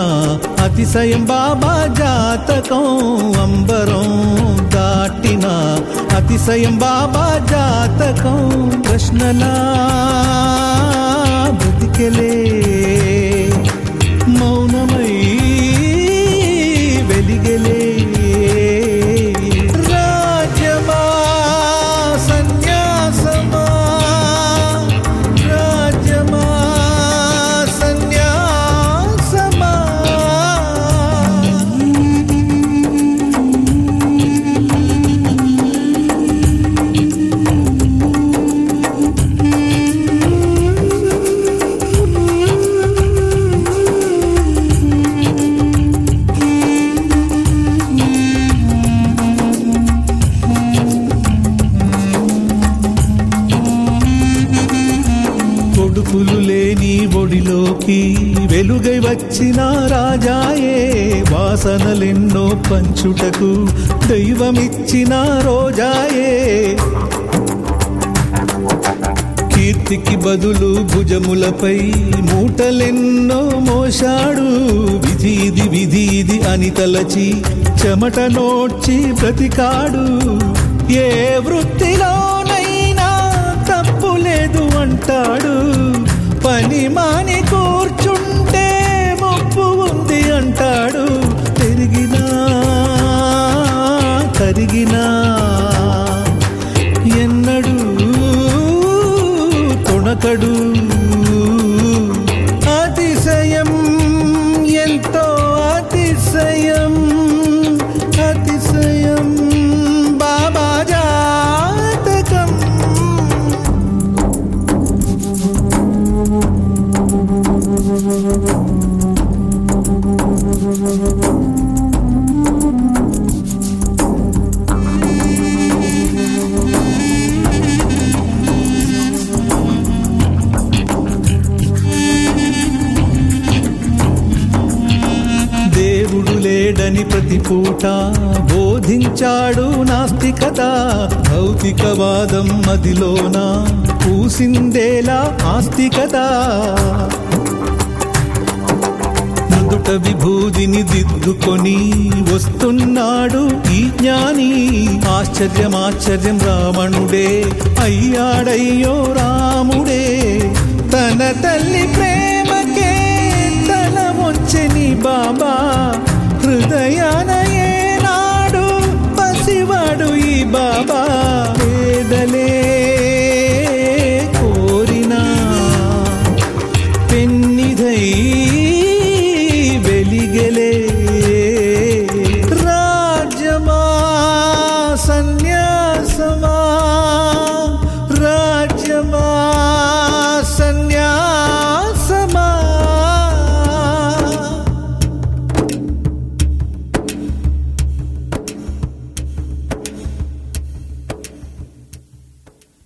అతిశయం బాబా జాతకం అంబరం దాటిన అతిశయం బాబా జాతకం ప్రశ్నలా బతికెలే మౌనమై వెలిగెలే రాజ్యమా సన్యాసమా రాజ్యమా సన్యాసమా కొడుకులు లేని ఒడిలోకి వెలుగై వచ్చిన రాజాయే వాసనలెన్నో పంచుటకు దైవమిచ్చిన రోజాయే కీర్తికి బదులు భుజములపై మూటలెన్నో మోశాడు విధీది విధీది అని తలచి చెమట నోడ్చి బ్రతికాడు ఏ వృత్తిలోనైనా తప్పు లేదు అంటాడు పని మాని కూర్చుంటే ముప్పు ఉంది అంటాడు పెరిగినా కరిగినా ఎన్నడు తొణకడు అతిశయం ఎంతో అతిశయం అతిశయం బాబా జాతకం దేవుడు లేడని ప్రతి పూట బోధించాడు నాస్తికత భౌతికవాదం మదిలోన పూసిందేలా ఆస్తికత నుదుట విభూదిని దిద్దుకొని వస్తున్నాడు ఈ జ్ఞాని ఆశ్చర్యం ఆశ్చర్యం రావణుడే అయ్యాడయ్యో రాముడే తన తల్లి ప్రేమకే తల వంచెని బాబా హృదయాన ఏనాడు పసివాడు ఈ బాబా